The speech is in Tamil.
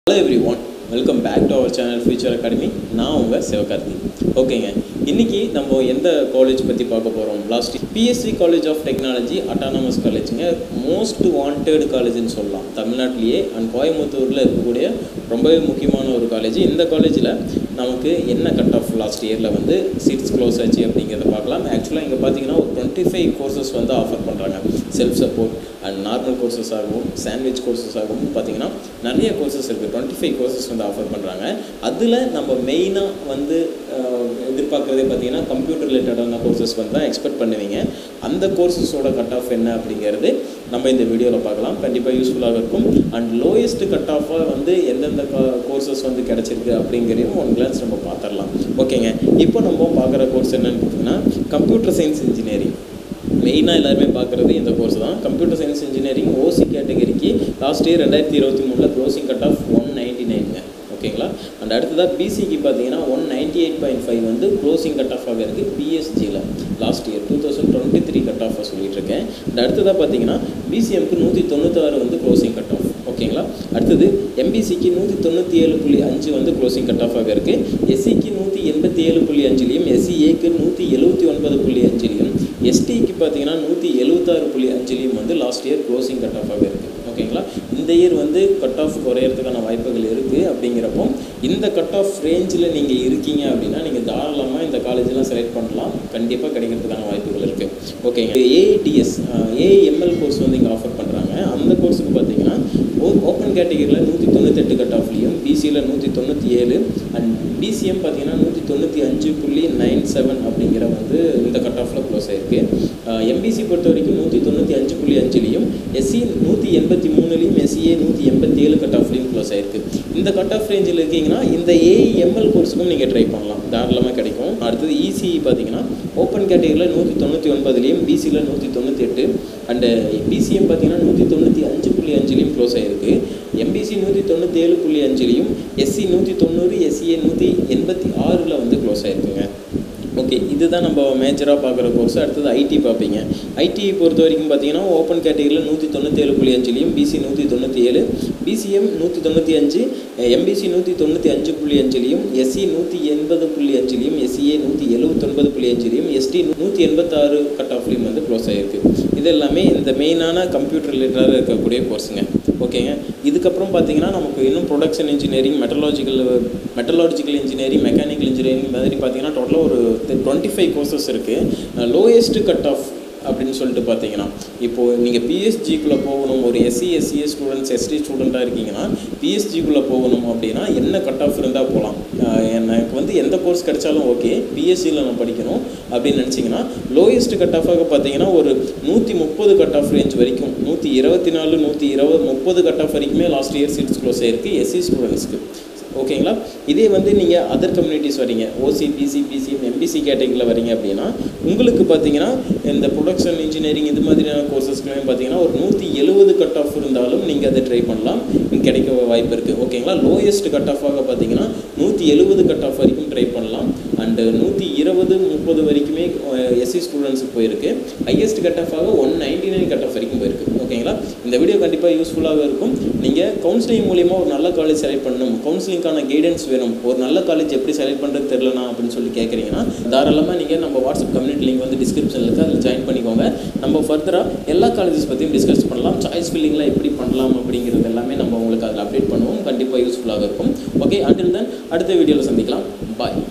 hello every welcome back to our channel future academy நான் உங்கள் சிவகார்த்தி ஓகேங்க இன்றைக்கி நம்ம எந்த காலேஜ் பற்றி பார்க்க போகிறோம் last PSC college of technology autonomous காலேஜுங்க மோஸ்ட் வாண்டட் காலேஜ்னு சொல்லலாம் தமிழ்நாட்டிலேயே அண்ட் கோயம்புத்தூரில் இருக்கக்கூடிய ரொம்பவே முக்கியமான ஒரு காலேஜ் இந்த காலேஜில் நமக்கு என்ன கட் ஆஃப் லாஸ்ட் இயரில் வந்து சீட்ஸ் க்ளோஸ் ஆச்சு அப்படிங்கிறத பார்க்கலாம் ஆக்சுவலாக இங்கே பார்த்தீங்கன்னா ஒரு டுவெண்ட்டி ஃபைவ் கோர்சஸ் வந்து ஆஃபர் பண்ணுறாங்க self support and normal courses ஆகவும் சாண்ட்விச் கோர்சஸ் ஆகவும் பார்த்தீங்கன்னா நிறைய கோர்சஸ் இருக்குது டுவெண்ட்டி ஃபைவ் கோர்சஸ் வந்து ஆஃபர் பண்ணுறாங்க அதில் நம்ம மெயினாக வந்து அஹ், எதிர்பார்க்குறதே பார்த்தீங்கன்னா கம்ப்யூட்டர் ரிலேட்டடான கோர்சஸ் வந்து தான் எக்ஸ்பெக்ட் பண்ணுவீங்க அந்த கோர்சஸோட கட் ஆஃப் என்ன அப்படிங்கிறது நம்ம இந்த வீடியோவில் பார்க்கலாம் கண்டிப்பாக யூஸ்ஃபுல்லாக இருக்கும் அண்ட் லோயஸ்ட் கட் ஆஃபாக வந்து எந்தெந்த கோர்சஸ் வந்து கிடச்சிருக்கு அப்படிங்கிறதையும் ஒன் கிளான்ஸ் நம்ம பார்த்துடலாம் ஓகேங்க இப்போ நம்ம பார்க்குற கோர்ஸ் என்னன்னு பார்த்தீங்கன்னா கம்ப்யூட்டர் சயின்ஸ் இன்ஜினியரிங் மெயினாக எல்லாருமே பார்க்குறது இந்த கோர்ஸ் தான் கம்ப்யூட்டர் சயின்ஸ் இன்ஜினியரிங் ஓசி கேட்டகரிக்கு லாஸ்ட் இயர் ரெண்டாயிரத்தி இருபத்தி மூணில் closing cut off one ninety நைனுங்க ஓகேங்களா அண்ட் அடுத்ததாக பிசிக்கு பார்த்தீங்கன்னா one ninety eight point five வந்து க்ளோசிங் கட் ஆஃபாக இருக்குது பிஎஸ்ஜியில் last year two thousand twenty three cut ஆஃபாக சொல்லிட்டு இருக்கேன் அண்ட் அடுத்ததாக பார்த்தீங்கன்னா பிசிஎம்க்கு நூற்றி தொண்ணூத்தாறு வந்து க்ளோசிங் கட் ஆஃப் ஓகேங்களா அடுத்தது எம்பிசிக்கு நூற்றி தொண்ணூற்றி ஏழு புள்ளி அஞ்சு வந்து க்ளோசிங் கட் ஆஃபாக இருக்குது எஸ்சிக்கு நூற்றி எண்பத்தி ஏழு புள்ளி அஞ்சுலையும் எஸ்சிஏக்கு நூற்றி எழுபத்தி ஒன்பது புள்ளி அஞ்சுலையும் எஸ்டிக்கு பார்த்தீங்கன்னா நூற்றி எழுபத்தாறு புள்ளி அஞ்சுலையும் வந்து லாஸ்ட் இயர் க்ளோசிங் கட் ஆஃபாக இருக்குது ஓகேங்களா இந்த இயர் வந்து கட் ஆஃப் குறையறதுக்கான வாய்ப்புகள் இருக்குது அப்படிங்கிறப்போ இந்த கட் ஆஃப் ரேஞ்சில் நீங்கள் இருக்கீங்க அப்படின்னா நீங்கள் தாராளமாக இந்த காலேஜெலாம் செலக்ட் பண்ணலாம் கண்டிப்பாக கிடைக்கிறதுக்கான வாய்ப்புகள் இருக்குது ஓகேங்க ஏஐடிஎஸ் ஏஎம்எல் கோர்ஸ் வந்து இங்கே ஆஃபர் பண்ணுறாங்க அந்த கோர்ஸுக்கு பார்த்தீங்கன்னா ஓப்பன் கேட்டகரியில் நூற்றி தொண்ணூத்தெட்டு கட் ஆஃப்லேயும் பிசியில் நூற்றி தொண்ணூற்றி ஏழு அண்ட் பிசிஎம் பார்த்தீங்கன்னா நூற்றி தொண்ணூற்றி அஞ்சு புள்ளி நைன் செவன் அப்படிங்கிற வந்து இந்த கட் ஆஃபில் க்ளோஸ் ஆயிருக்கு எம்பிசி பொறுத்த வரைக்கும் நூற்றி தொண்ணூற்றி அஞ்சு புள்ளி அஞ்சுலையும் எஸ்சி நூற்றி எண்பத்தி மூணுலையும் எஸ்சிஏ நூற்றி எண்பத்தி ஏழு கட் ஆஃப்லையும் க்ளோஸ் ஆயிருக்கு இந்த கட் ஆஃப் ரேஞ்சில் இருக்கீங்கன்னா இந்த ஏஎம்எல் கோர்ஸுக்கும் நீங்கள் ட்ரை பண்ணலாம் தாராளமாக கிடைக்கும் அடுத்தது இசிஇ பார்த்தீங்கன்னா ஓப்பன் கேட்டகரியில் நூற்றி தொண்ணூற்றி ஒன்பதுலேயும் பிசியில் நூற்றி தொண்ணூற்றி எட்டு அண்டு பிசிஎம் பார்த்தீங்கன்னா நூற்றி தொண்ணூற்றி அஞ்சு புள்ளி அஞ்சுலையும் க்ளோஸ் ஆயிருக்கு எம்பிசி நூற்றி தொண்ணூற்றி ஏழு புள்ளி அஞ்சுலையும் எஸ்சி நூற்றி தொண்ணூறு எஸ்சிஏ நூற்றி எண்பத்தி ஆறில் வந்து க்ளோஸ் ஆயிருக்குங்க ஓகே இதுதான் நம்ம மேஜராக பார்க்குற கோர்ஸ் அடுத்தது ஐடி பார்ப்பீங்க ஐடி பொறுத்த வரைக்கும் பார்த்தீங்கன்னா ஓப்பன் கேட்டகரியில் நூற்றி தொண்ணூற்றி ஏழு புள்ளி அஞ்சுலையும் பிசி நூற்றி தொண்ணூற்றி ஏழு பிசிஎம் நூற்றி தொண்ணூற்றி அஞ்சு எம்பிசி நூற்றி தொண்ணூற்றி அஞ்சு புள்ளி அஞ்சுலையும் எஸ்சி நூற்றி எண்பது புள்ளி அஞ்சுலையும் எஸ்சிஏ நூற்றி எழுபத்தொன்பது புள்ளி அஞ்சுலையும் எஸ்டி நூற்றி எண்பத்தாறு கட் ஆஃப்லையும் வந்து க்ளோஸ் ஆகிருக்கு இது எல்லாமே இந்த மெயினான கம்ப்யூட்டர் ரிலேட்டடாக இருக்கக்கூடிய கோர்ஸுங்க ஓகேங்க இதுக்கப்புறம் பார்த்தீங்கன்னா நமக்கு இன்னும் production engineering metallurgical metallurgical engineering mechanical engineering மாதிரி பார்த்தீங்கன்னா டோட்டலாக ஒரு டுவெண்ட்டி ஃபைவ் கோர்சஸ் இருக்குது லோயஸ்ட் கட் ஆஃப் அப்படின்னு சொல்லிட்டு பார்த்தீங்கன்னா இப்போது நீங்கள் பிஎஸ்ஜிக்குள்ளே போகணும் ஒரு எஸ்சி எஸ்சிஏ ஸ்டூடெண்ட்ஸ் எஸ்டி ஸ்டூடெண்ட்டாக இருக்கீங்கன்னா பிஎஸ்ஜிக்குள்ளே போகணும் அப்படின்னா என்ன கட் ஆஃப் இருந்தால் போகலாம் ஆஹ் எனக்கு வந்து எந்த கோர்ஸ் கிடைச்சாலும் ஓகே பிஎஸ்சியில் நான் படிக்கணும் அப்படின்னு நினச்சிங்கன்னா லோயஸ்ட் கட் ஆஃபாக பார்த்தீங்கன்னா ஒரு நூற்றி முப்பது கட் ஆஃப் ரேஞ்ச் வரைக்கும் நூற்றி இருபத்தி நாலு நூற்றி இருபது முப்பது கட் ஆஃப் வரைக்குமே லாஸ்ட் இயர் சீட்ஸ் க்ளோஸ் ஆயிருக்கு எஸ்சி ஸ்டூடெண்ட்ஸ்க்கு ஓகேங்களா இதே வந்து நீங்கள் அதர் கம்யூனிட்டிஸ் வரீங்க ஓசி பிசி பிசிஎம் எம்பிசி கேட்டகரியில் வரீங்க அப்படின்னா உங்களுக்கு பார்த்தீங்கன்னா இந்த ப்ரொடக்ஷன் இன்ஜினியரிங் இது மாதிரியான கோர்சஸ்க்குமே பார்த்தீங்கன்னா ஒரு நூற்றி எழுபது கட் ஆஃப் இருந்தாலும் நீங்கள் அதை ட்ரை பண்ணலாம் கிடைக்க வாய்ப்பு இருக்குது ஓகேங்களா லோயஸ்ட் கட் ஆஃபாக பார்த்தீங்கன்னா நூற்றி எழுபது கட் ஆஃப் வரைக்கும் ட்ரை பண்ணலாம் அண்டு நூற்றி இருபது முப்பது வரைக்குமே எஸ்சி ஸ்டூடெண்ட்ஸுக்கு போயிருக்கு ஹையஸ்ட் கட் ஆஃபாக one ninety nine cut off வரைக்கும் போயிருக்கு ஓகேங்களா இந்த வீடியோ கண்டிப்பாக யூஸ்ஃபுல்லாக இருக்கும் நீங்கள் கவுன்சிலிங் மூலிமா ஒரு நல்ல காலேஜ் செலக்ட் பண்ணணும் கவுன்சிலிங்கான கைடன்ஸ் வேணும் ஒரு நல்ல காலேஜ் எப்படி செலக்ட் பண்ணுறது தெரிலனா அப்படின்னு சொல்லி கேட்குறீங்கன்னா தாராளமாக நீங்கள் நம்ம வாட்ஸ்அப் கம்யூனிட்டி லிங்க் வந்து டிஸ்கிரிப்ஷனில் இருக்குது அதில் ஜாயின் பண்ணிக்கோங்க நம்ம ஃபர்தராக எல்லா காலேஜஸ் பற்றியும் டிஸ்கஸ் பண்ணலாம் சாய்ஸ் ஃபில்லிங்லாம் எப்படி பண்ணலாம் அப்படிங்கிறது எல்லாமே நம்ம உங்களுக்கு அதில் அப்டேட் பண்ணுவோம் கண்டிப்பாக யூஸ்ஃபுல்லாக இருக்கும் ஓகே அண்டில் தென் அடுத்த வீடியோவில் சந்திக்கலாம் பாய்